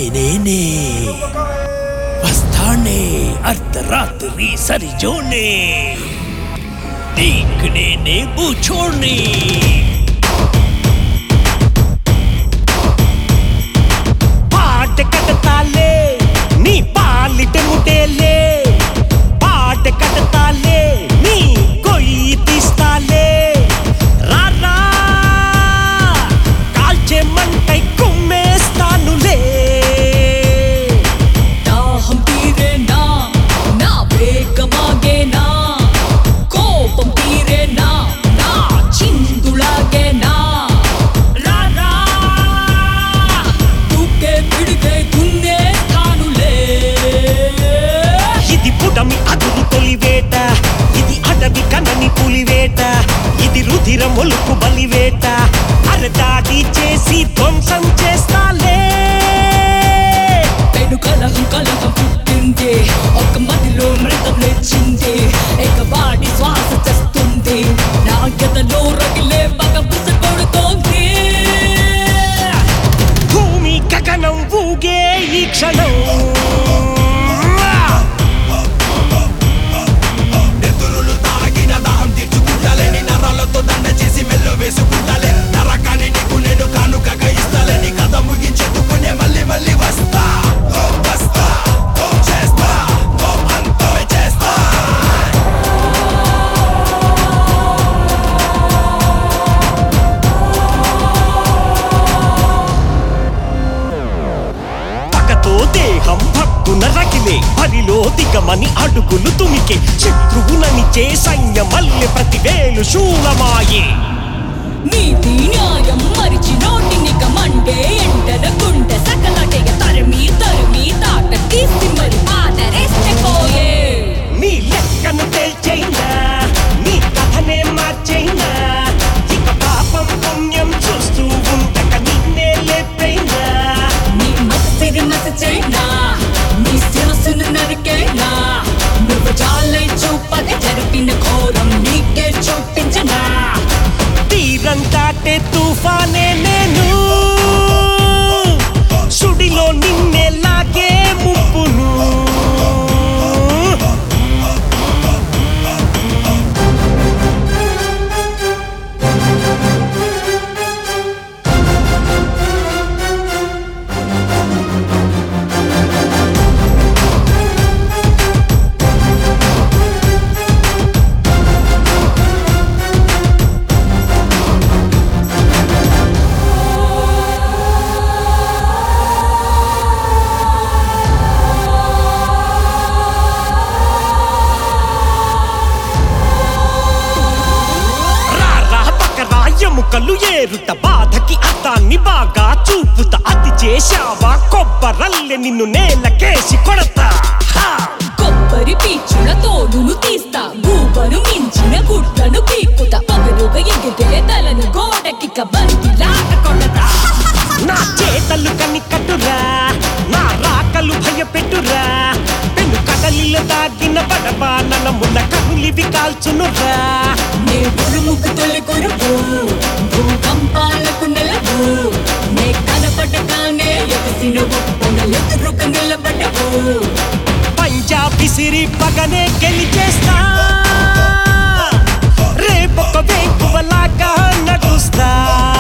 నేనే వస్తానే అర్ధరాత్రి సరిజోనే నీకు నేనే బూచోడ్ని పాట కడతాలే నీ పాలిట ముటేలే పాట కడతాలే నీ కొయ్యి తీస్తాలే రారా కాల్చే మంటై కుమ్మేస్తానులే దాహం తీరేనా నా వేగమాగేనా కోపం తీరేనా నా చిందులాగేనా రారా తూకే పిడికే దున్నేస్తానులే ఇది పుటమి అదురు తొలివేట ఇది అడవి కనని పులివేట ఇది రుధిర మొలుకు బలివేట అరదాడి చేసి ధ్వంసం చేస్తాలే పెను కలహం కలహం పుట్టింది ఒక మదిలో మృతం లేచింది ఇక వాడి శ్వాస చేస్తుంది నా గదలో రగిలే మగ బుస కొడుతోంది భూమి గగనం ఊగే ఈ క్షణం నెత్తురులు తాగిన దాహం తీర్చుకుంటాలని నరాలతో దండ చేసి మెల్లో వేసుకుంటాలే నరకాన్ని నీకు నేను కానుకగా ఇస్తాలని కథ ముగించెత్తుకునే మళ్ళీ మళ్ళీ వస్తా ఓ వస్తా ఓ చేస్తా ఓ అంతమే చేస్తా పగతో దేహం భక్కున రగిలే బరిలో దిగమని అడుగులు తుమికే శత్రువుననిచే సైన్యమల్లె ప్రతివేలు శూలమాయే నీతి న్యాయం మరిచి నోటినిక మండే ఎండన గుండె సకలటెగ తరిమి తరిమి తాట తీసి మరి పాదరేస్తే పోయే నీ లెక్కను తేల్చైనా నీ కథనే మార్చైనా ఇక పాపం పుణ్యం చూస్తూ ఉండక నిన్నే లేపైనా నీ మసిరి మసచైనా నీ శిరసును నరికేనా నువ్వు జాలై చూపది జరిపిన ఘోరం నీకే చూపించనా తీరం దాటే తుఫానే నేను సుడిలో నిన్నే లాగే ముప్పును రారా పక్కరా ఎముకలు ఏరుట బాధకి అర్థాన్ని బాగా చూపుతా అది చేశావా కొబ్బరల్లె నిన్ను నేలకేసి కొడతా హా! కొబ్బరి పీచుల తోడును తీస్తా గూబను మించిన గుడ్లను పీకుతా పగలుగా ఎగిరే తలను గోడకి కబరికి లాట కొడతా నా చేతలు కని కట్టురా నా రాకలు భయపెట్టురా పెను కదలిలో దాగిన బడబానన మున్న కనులివి కాల్చునురా నే ఉరుముకు తొలి కొరువు భూకంపాలకు నెలవు నే కనపడగానే ఎగసిన ఒప్పన ఎదురుగా నిలబడవు పంజాబీ సిరి పగనే గెలిచేస్తా రేపొక వేకువలాగా నడుస్తా